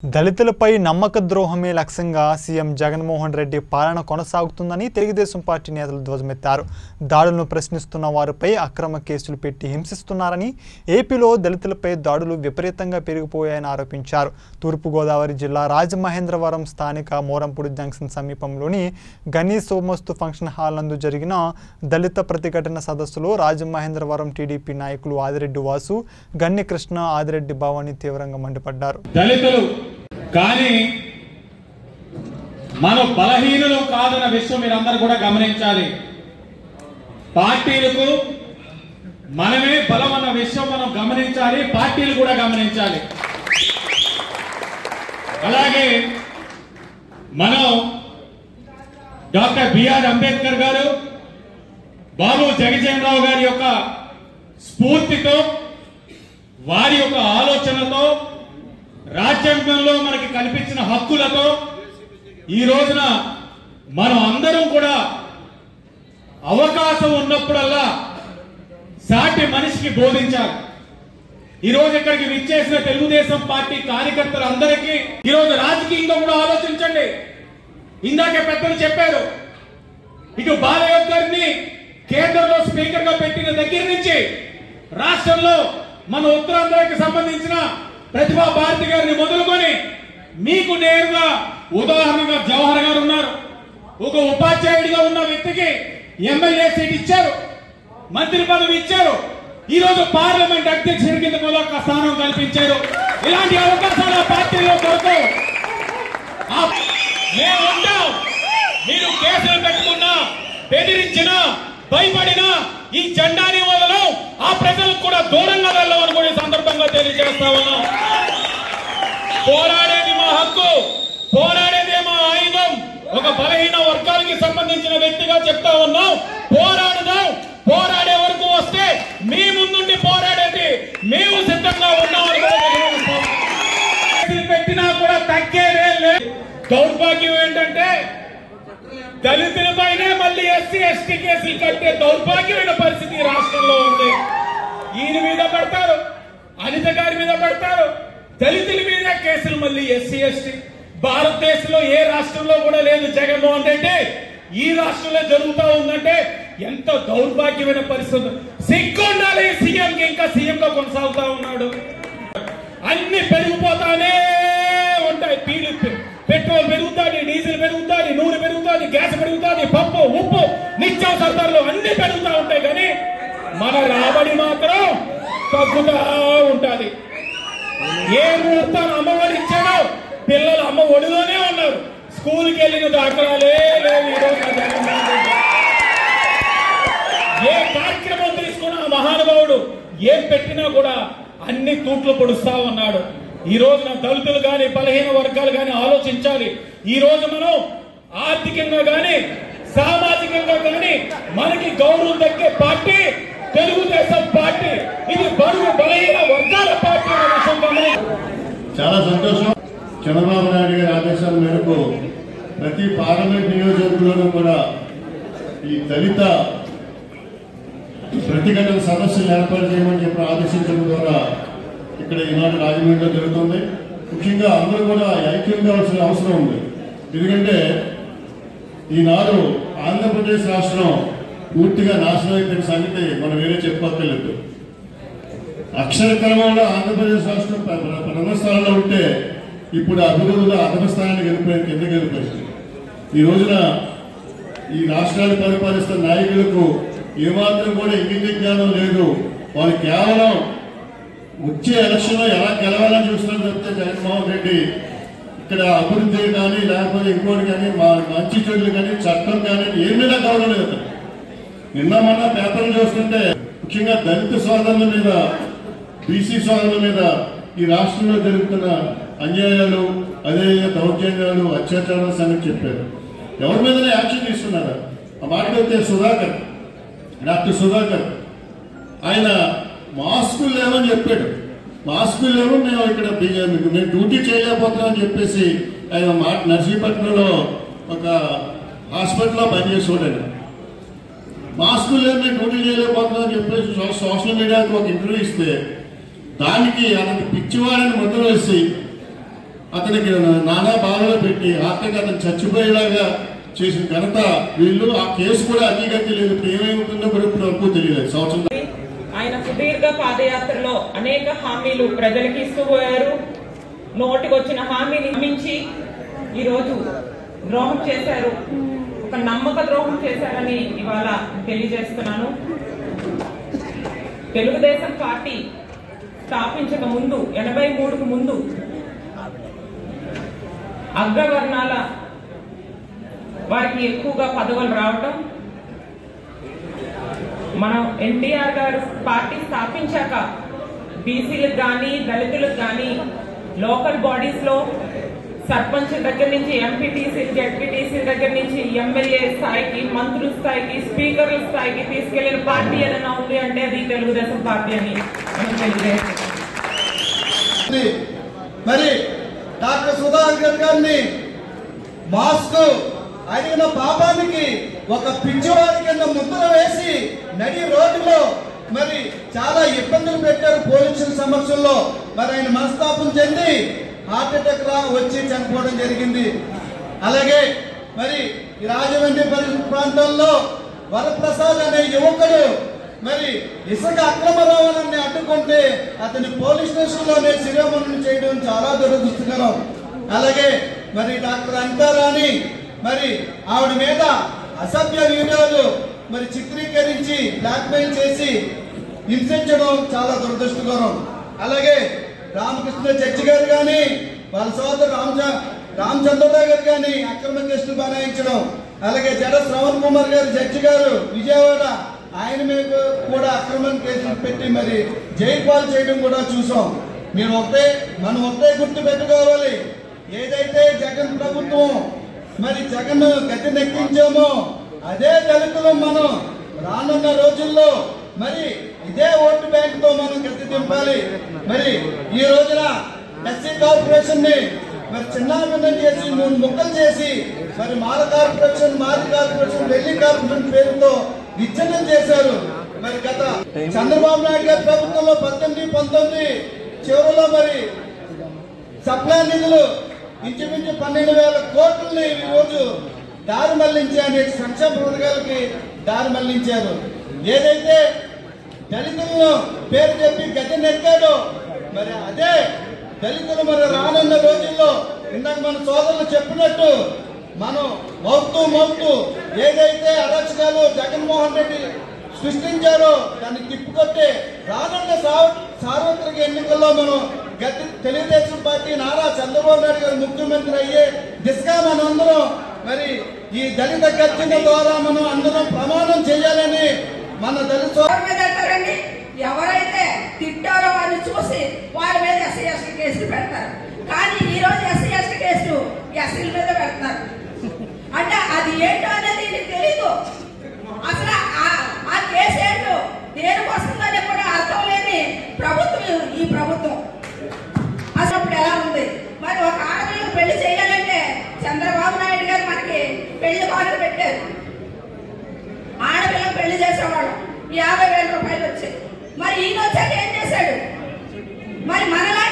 దళితులపై నమ్మక ద్రోహమే లక్ష్యంగా సీఎం జగన్మోహన్ రెడ్డి పాలన కొనసాగుతుందని తెలుగుదేశం పార్టీ నేతలు ధ్వజమెత్తారు దాడులను ప్రశ్నిస్తున్న వారిపై అక్రమ కేసులు పెట్టి హింసిస్తున్నారని ఏపీలో దళితులపై దాడులు విపరీతంగా పెరిగిపోయాయని ఆరోపించారు తూర్పుగోదావరి జిల్లా రాజమహేంద్రవరం స్థానిక మోరంపూడి జంక్షన్ సమీపంలోని గనీ సోమస్తు ఫంక్షన్ హాల్ నందు జరిగిన దళిత ప్రతిఘటన సదస్సులో రాజమహేంద్రవరం టీడీపీ నాయకులు ఆదిరెడ్డి వాసు గన్ని కృష్ణ ఆదిరెడ్డి భవాని తీవ్రంగా మండిపడ్డారు దళితులు కానీ మనం బలహీనులు కాదన్న విషయం మీరందరూ కూడా గమనించాలి పార్టీలకు మనమే బలం అన్న విషయం మనం గమనించాలి పార్టీలు కూడా గమనించాలి అలాగే మనం డాక్టర్ బిఆర్ అంబేద్కర్ గారు బాబు జగజీవనరావు గారి యొక్క స్ఫూర్తితో వారి యొక్క ఆలోచనతో రాజ్యాంగంలో మనకి కల్పించిన హక్కులతో ఈ రోజున మనం అందరం కూడా అవకాశం ఉన్నప్పుడల్లా సాటి మనిషికి బోధించాలి ఈ రోజు ఇక్కడికి విచ్చేసిన తెలుగుదేశం పార్టీ కార్యకర్తలందరికీ ఈ రోజు రాజకీయంగా కూడా ఆలోచించండి ఇందాకే పెద్దలు చెప్పారు ఇటు బాలయ్య గారిని కేంద్రంలో స్పీకర్ గా పెట్టిన దగ్గర నుంచి రాష్ట్రంలో మన ఉత్తరాంధ్రకి సంబంధించిన ప్రతిభా భారతి గారిని మొదలుకొని మీకు నేరుగా ఉదాహరణగా జవహర్ గారు ఉన్నారు ఒక ఉపాధ్యాయుడిగా ఉన్న వ్యక్తికి ఎమ్మెల్యే సీట్ ఇచ్చారు మంత్రి పదవి ఇచ్చారు ఈ రోజు పార్లమెంట్ అధ్యక్షుడి కింద కూడా ఒక స్థానం కల్పించారు ఇలాంటి అవకాశాలు ఆ పార్టీలో దొరకవు ఆ- మేము ఉంటాం మీరు కేసులు పెట్టుకున్నా బెదిరించినా భయపడినా ఈ జెండాని వదలం ఆ ప్రజలకు కూడా దూరంగా వెళ్ళమని కూడా ఈ సందర్భంగా తెలియజేస్తా ఉన్నాం పోరాడేది మా హక్కు పోరాడేదే మా ఆయుధం ఒక బలహీన వర్గాలకి సంబంధించిన వ్యక్తిగా చెప్తా ఉన్నాం పోరాడుదాం పోరాడే వరకు వస్తే మీ ముందుండి పోరాడేది మేము సిద్ధంగా ఉన్నామని కూడా తెలియజేస్తాం. కేసులు పెట్టినా కూడా తగ్గేదే లేదు దౌర్భాగ్యం ఏంటంటే దళితులపైనే మళ్ళీ ఎస్సీ ఎస్టీ కేసులు కట్టే దౌర్భాగ్యమైన పరిస్థితి ఈ రాష్ట్రంలో ఉంది ఈయన మీద పడతారు అనిత గారి మీద పడతారు దళితుల మీద కేసులు మళ్ళీ ఎస్సీ ఎస్టీ భారతదేశంలో ఏ రాష్ట్రంలో కూడా లేదు జగన్మోహన్ రెడ్డి ఈ రాష్ట్రంలో జరుగుతా ఉందంటే ఎంత దౌర్భాగ్యమైన పరిస్థితి సిగ్గు ఉండాలి సీఎం కి ఇంకా సీఎం గా కొనసాగుతా ఉన్నాడు అన్ని పెరిగిపోతానే ఉంటాయి పీలు పెట్రోల్ పెరుగుతుంది డీజిల్ పెరుగుతుంది నూనె పెరుగుతుంది గ్యాస్ పెరుగుతుంది పప్పు ఉప్పు నిత్యావసర ధరలు అన్ని పెరుగుతూ ఉంటాయి కానీ మన రాబడి మాత్రం తగ్గుతూ ఉంటది ఏ ముహూర్తం అమ్మఒడి ఇచ్చాడో పిల్లలు అమ్మ ఒడిలోనే ఉన్నారు స్కూల్కి వెళ్ళిన దాఖలాలే లేవు ఈ రోజు నా జగన్మోహన్ రెడ్డి. ఏ కార్యక్రమం తీసుకున్న ఆ మహానుభావుడు ఏం పెట్టినా కూడా అన్ని తూట్లు పొడుస్తా ఉన్నాడు ఈ రోజున దళితులు గాని బలహీన వర్గాలు గాని ఆలోచించాలి ఈ రోజు మనం ఆర్థికంగా గాని సామాజికంగా గాని మనకి గౌరవం దక్కే పార్టీ తెలుగుదేశం పార్టీ ఇది బరువు బలహీన వర్గాల పార్టీ అనే విషయం గమనించాలి. చాలా సంతోషం చంద్రబాబు నాయుడు గారి ఆదేశాల మేరకు ప్రతి పార్లమెంట్ నియోజకవర్గంలోనూ కూడా ఈ దళిత ప్రతిఘటన సదస్సులు ఏర్పాటు చేయమని చెప్పి ఆదేశించడం ద్వారా ఇక్కడ ఈనాడు రాజమండ్రిలో జరుగుతుంది ముఖ్యంగా అందరూ కూడా ఐక్యం కావాల్సిన అవసరం ఉంది ఎందుకంటే ఈనాడు ఆంధ్రప్రదేశ్ రాష్ట్రం పూర్తిగా నాశనం అయిపోయిన సంగతి మనం వేరే చెప్పుకోక్కర్లేదు అక్షర క్రమంలో ఆంధ్రప్రదేశ్ రాష్ట్రం ప్ర- ప్ర- ప్రథమ స్థానంలో ఉంటే ఇప్పుడు అభివృద్ధిలో అధమ స్థానానికి వెళ్ళిపోయింది కిందకి వెళ్ళిపోయింది ఈ రోజున ఈ రాష్ట్రాన్ని పరిపాలిస్తున్న నాయకులకు ఏమాత్రం కూడా ఇంగిత జ్ఞానం లేదు వాళ్ళు కేవలం వచ్చే ఎలక్షన్లో ఎలా గెలవాలని చూస్తున్నారు చెప్తే జగన్మోహన్ రెడ్డి ఇక్కడ అభివృద్ధి కానీ లేకపోతే ఇంకోటి కానీ మా మంచి చెడులు కానీ చట్టం కానీ ఏమైనా గౌరవం లేదు అతనికి. నిన్న మొన్న పేపర్లు చూస్తుంటే ముఖ్యంగా దళిత సోదరుల మీద బీసీ సోదరుల మీద ఈ రాష్ట్రంలో జరుగుతున్న అన్యాయాలు అదే దౌర్జన్యాలు అత్యాచారాల సంగతి చెప్పారు ఎవరి మీదనే యాక్షన్ తీసుకున్నారు ఆ మాటకి వస్తే సుధాకర్ డాక్టర్ సుధాకర్ ఆయన మాస్కులు లేవని చెప్పాడు మాస్కులు లేవు మేము ఇక్కడ బి- మేము డ్యూటీ చేయలేకపోతున్నామని చెప్పేసి ఆయన మాట నర్సీపట్నంలో ఒక హాస్పిటల్లో పనిచేసేవాడు మాస్కులు లేవు మేము డ్యూటీ చేయలేకపోతున్నామని చెప్పేసి సో- సోషల్ మీడియాకి ఒక ఇంటర్వ్యూ ఇస్తే దానికి అతను పిచ్చివాడని ముద్ర వేసి అతనికి నానా బాధలు పెట్టి ఆఖరికి అతను చచ్చిపోయేలాగా చేసిన ఘనత వీళ్ళు ఆ కేసు కూడా అతిగతి లేదు ఇప్పుడు ఏమేముంటుందో కూడా ఇప్పుడు వరకు తెలియదు సంవత్సరం ఆయన సుదీర్ఘ పాదయాత్రలో అనేక హామీలు ప్రజలకు ఇస్తూ పోయారు నోటికొచ్చిన హామీని మించి ఈరోజు ద్రోహం చేశారు ఒక నమ్మక ద్రోహం చేశారని ఇవాళ తెలియజేస్తున్నాను తెలుగుదేశం పార్టీ స్థాపించక ముందు ఎనభై మూడుకు ముందు అగ్రవర్ణాల వారికి ఎక్కువగా పదవులు రావటం మనం ఎన్టీఆర్ గారు పార్టీ స్థాపించాక బీసీలకు కానీ దళితులకు కానీ లోకల్ బాడీస్ లో సర్పంచ్ దగ్గర నుంచి ఎంపీటీసీ జడ్పీటీసీ దగ్గర నుంచి ఎమ్మెల్యే స్థాయికి మంత్రుల స్థాయికి స్పీకర్ల స్థాయికి తీసుకెళ్లిన పార్టీ ఏదైనా ఉంది అంటే అది తెలుగుదేశం పార్టీ అని మనం తెలియజేస్తున్నాం ఉంది. మరి డాక్టర్ సుధాకర్ గారిని మాస్క్ అడిగిన పాపానికి ఒక పిచ్చివాడి కింద ముద్ర వేసి నడి రోడ్డులో మరి చాలా ఇబ్బందులు పెట్టారు పోలీసుల సమక్షంలో మరి ఆయన మనస్తాపం చెంది హార్ట్ అటాక్ రా వచ్చి చనిపోవడం జరిగింది అలాగే మరి ఈ రాజమండ్రి పరి- ప్రాంతంలో వరప్రసాద్ అనే యువకుడు మరి ఇసుక అక్రమ రవాణాన్ని అడ్డుకుంటే అతని పోలీస్ స్టేషన్ లోనే శిరోమణం చేయడం చాలా దురదృష్టకరం అలాగే మరి డాక్టర్ అంతారాణి మరి ఆవిడ మీద అసభ్య వీడియోలు మరి చిత్రీకరించి బ్లాక్మెయిల్ చేసి హింసించడం చాలా దురదృష్టకరం అలాగే రామకృష్ణ జడ్జి గారు కానీ వాళ్ళ సోదరు రామచ రామచంద్రరావు గారు కానీ అక్రమ కేసులు బనాయించడం అలాగే జడ శ్రవణ్ కుమార్ గారు జడ్జి గారు విజయవాడ ఆయన మీద కూడా అక్రమ కేసులు పెట్టి మరి జైలు పాలు చేయడం కూడా చూసాం మీరు ఒకటే మనం ఒకటే గుర్తు పెట్టుకోవాలి ఏదైతే జగన్ ప్రభుత్వం మరి జగన్ గతి నెక్కించామో అదే దళితులు మనం రానున్న రోజుల్లో మరి ఇదే ఓటు బ్యాంక్ తో మనం గతి దింపాలి మరి ఈ రోజున ఎస్సీ కార్పొరేషన్ ని మరి చిన్నాభిన్నం చేసి మూడు ముక్కలు చేసి మరి మాల కార్పొరేషన్ మారి కార్పొరేషన్ ఢిల్లీ కార్పొరేషన్ పేరుతో విచ్ఛిన్నం చేశారు మరి గత చంద్రబాబు నాయుడు గారి ప్రభుత్వంలో పద్దెనిమిది పంతొమ్మిది చివరిలో మరి సప్లై నిధులు ఇంచుమించు పన్నెండు వేల కోట్లని ఈ రోజు దారి మళ్లించి అనేక సంక్షేమ పథకాలకి దారి మళ్లించారు ఏదైతే దళితులను పేరు చెప్పి గతి నెక్కాడో మరి అదే దళితులు మరి రానున్న రోజుల్లో ఇందాక మన సోదరులు చెప్పినట్టు మనం మోపుతూ మోపుతూ ఏదైతే అరాచకాలు జగన్మోహన్ రెడ్డి సృష్టించారో దాన్ని తిప్పుకొట్టే రానున్న సార్- సార్వత్రిక ఎన్నికల్లో మనం గతి తెలుగుదేశం పార్టీ నారా చంద్రబాబు నాయుడు గారు ముఖ్యమంత్రి అయ్యే దిశగా మనందరం మరి ఈ దళిత గర్జన ద్వారా మనం అందరం ప్రమాణం చేయాలని మన దళిత సో- ఎవరి మీద అంటారండి ఎవరైతే తిట్టారో వారిని చూసి వారి మీద ఎస్సీ ఎస్టీ కేసులు పెడతారు కానీ ఈ రోజు ఎస్సీ ఎస్టీ కేసులు ఎస్సీల మీద పెడతారు అంటే అది ఏంటో అనేది నీకు తెలీదు అసలు ఆ- ఆ కేసు ఏంటో దేనికి వస్తుందని కూడా అర్థం లేని ప్రభుత్వం ఈ ప్రభుత్వం అసలు ఇప్పుడు ఎలా ఉంది మరి ఒక ఆడపిల్లకు పెళ్లి చేయాలంటే చంద్రబాబు నాయుడు గారు మనకి పెళ్లి కానుక పెట్టారు ఆడపిల్లకు పెళ్లి చేసేవాడు యాభై వేల రూపాయలు వచ్చాయి మరి ఈయన వచ్చాక ఏం చేశాడు మరి మనలాంటి